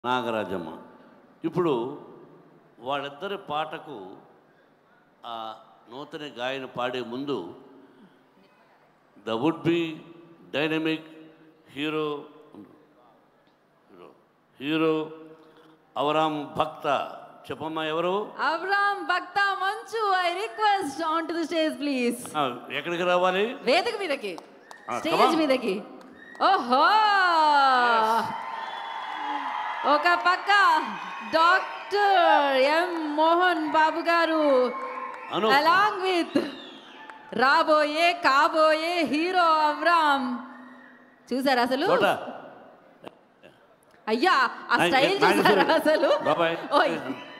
నాగరాజమ్మ ఇప్పుడు వాళ్ళిద్దరి పాటకు ఆ నూతన గాయన పాడే ముందు the would be dynamic hero hero hero Avram Bhakta చెప్పమ్మా ఎవరు Avram Bhakta Manchu, I request onto the stage, please. ఆ, ఎక్కడికి రావాలి వేదిక మీదకి Ah, come స్టేజ్ on. మీదకి ఓహో ఒక పక్క డాక్టర్ ఎం మోహన్ బాబు గారు అను అలాంగ్ విత్ రాబోయే కాబోయే హీరో అవ్రామ్ చూసారా అసలు చోట అయ్యా ఆ నాగ- స్టైల్ నాగేశ్వరి. చూసారా అసలు బాబాయ్ ఓయ్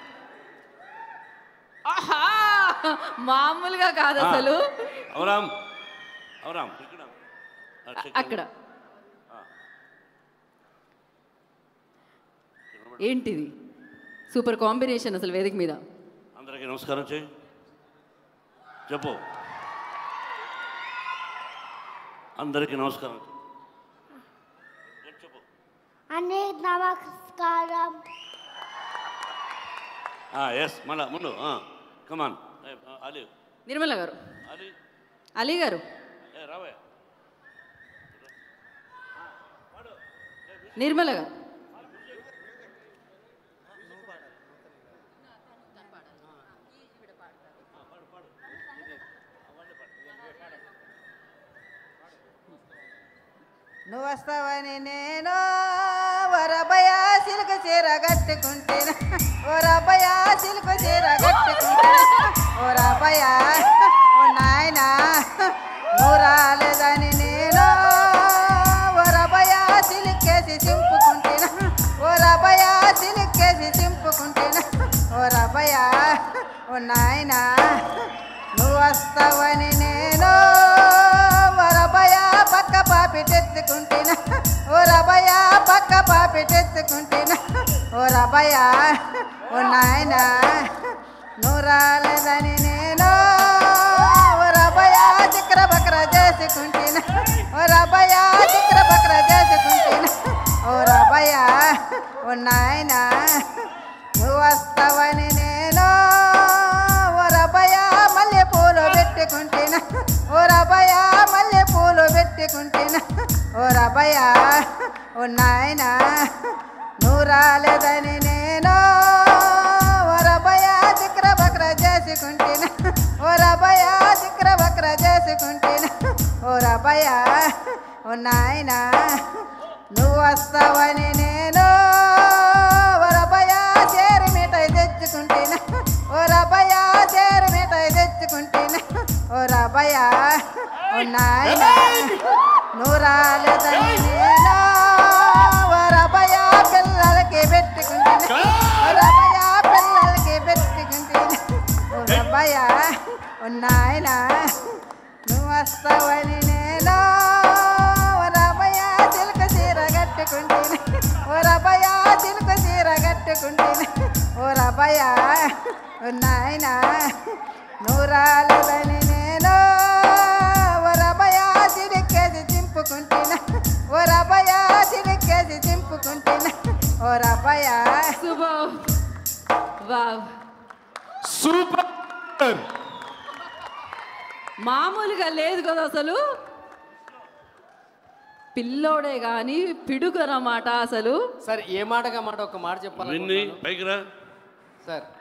ఆహా మామూలుగా కాదు ఆ. అసలు అవరామ్ అవరామ్ ఇక్కడ ఆ, చెక్ అక్కడ ఏంటిది సూపర్ కాంబినేషన్ అసలు వేదిక మీద అందరికీ నమస్కారం చేయి చెప్పు అందరికీ నమస్కారం చెప్పు అనేక నమస్కారం ఎస్ మళ్ళా ముందు కమాన్ అలీ నిర్మల గారు అలీ అలీ గారు ఏ రావే నిర్మల గారు నువ్వు వస్తావని నేను వరబయ సిలుక చీర కట్టుకుంటేను ఓరబయ సిలుక చీర కట్టుకుంటేను ఓరబయ ఓ నాయన నువ్వు రాలేదని నేను ఓరబయ సిలుకేసి చింపుకుంటేను ఓరబయ సిలుకేసి చింపుకుంటేను ఓరబయ ఓ నాయన నువ్వు వస్తావని నేను వరబయ పక్క పాపిటెత్తుకుంటేనా ఓ రబయ పక్క పాపిటెత్తుకుంటేనా ఓ రబయ ఓ నాయన నువ్వు రాలేదని నేను ఓ రబయ చిక్ర బక్ర చేసుకుంటేనా ఓ రబయ చిక్ర బక్ర చేసుకుంటేనా ఓ రబయ ఓ నాయన నువ్వు వస్తావని నేను ఓ రబయ మల్లె పూలు పెట్టుకుంటేనా ఓ రబయ మల్లె పూలు పెట్టుకుంటేనా ఓ రబయ ఓ నాయన నువ్వు రాలేదని నేను ఓ రబయ చిక్ర బక్ర చేసుకుంటేనా ఓ రబయ చిక్ర బక్ర చేసుకుంటేనా ఓ రబయ ఓ నాయన నువ్వు వస్తావని నేను ఓ రబయ చేరు మిఠాయి తెచ్చుకుంటేనా ఓ రబయ చేరు మిఠాయి తెచ్చుకుంటేనా ఓ రబయ ఓ నాయన నువ్వు రాలేదని నేను ఓ రబయ పిల్లలకి పెట్టుకుంటేనా ఓ రబయ పిల్లలకి పెట్టుకుంటేనా ఓ రబయ ఓ నాయన నువ్వు వస్తావని నేను ఓ రబయ చిలుక చీర కట్టుకుంటేనే ఓ రబయ చిలుక చీర కట్టుకుంటేనే ఓ రబయ ఓ నాయన నువ్వు రాలేదని నేను ఓ రబయ చిరికేసి చింపుకుంటేనా ఓ రబయ చిరికేసి చింపుకుంటేనా ఓ రబయ సూపర్ వావ్ సూపర్ మామూలుగా లేదు కదా అసలు పిల్లోడే కానీ పిడుగనమాట అసలు సార్ ఏ మాటగా మాట ఒక మాట చెప్పాలి విన్ని పైకి రా సార్